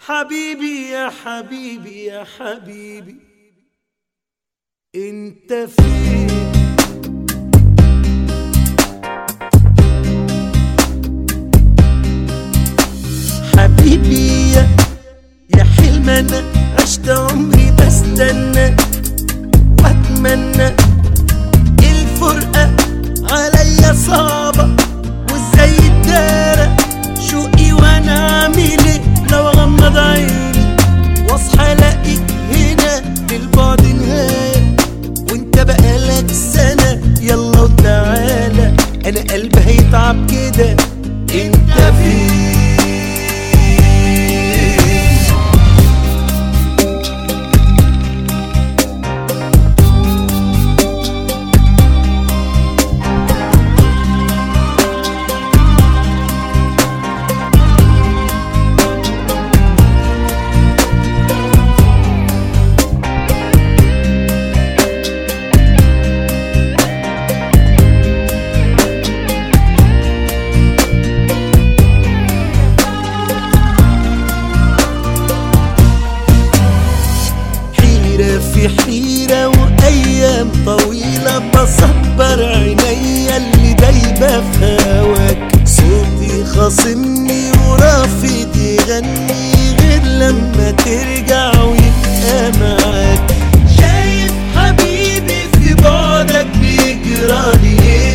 حبيبي يا حبيبي يا حبيبي انت فين حبيبي يا يا حلم انا عشت عمري بستنى واتمنى الفرقة عليا صعبة وازاي الدارة شوقي وانا عامل ايه لو اغمض عيني واصحى الاقيك هنا للبعد نهاية وانت بقالك سنة يلا وتعالى انا قلبي هيتعب كده انت فين حيرة في حيرة وأيام طويلة بصبر عينيا اللي دايبة في هواك صوتي خاصمني ورافض يغني غير لما ترجع ويبقى معاك شايف حبيبي في بعدك بيجرالي ايه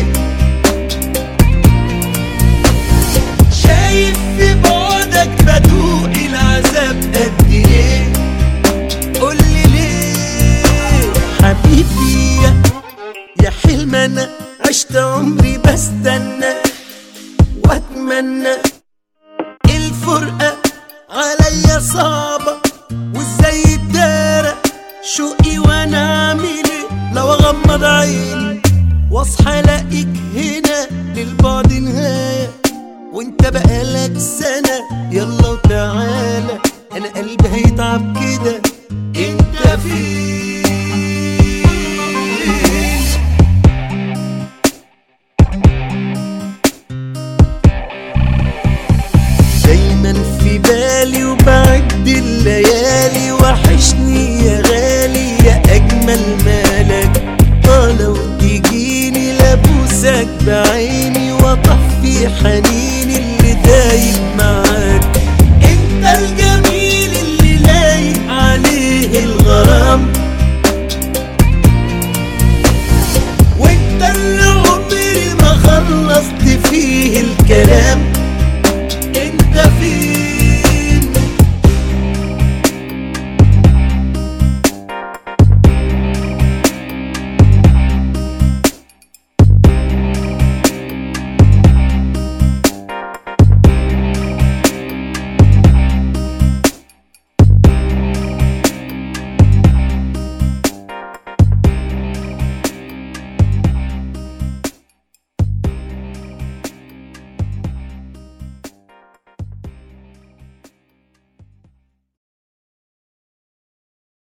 شايف في بعدك بدوق العذاب قد ايه قولي ليه حبيبي يا, يا حلم انا عشت عمري بستنى واتمنى الفرقة عليا صعبة وازاي الدارة شوقي وانا عامل ايه لو اغمض عيني واصحى الاقيك هنا للبعد نهاية وانت بقالك سنة يلا وتعالى انا قلبي هيتعب كده انت فين دايما في بالي وبعد الليالي وحشني يا غالي يا اجمل مالك اه لو تجيني لابوسك بعيني واطفي حنيني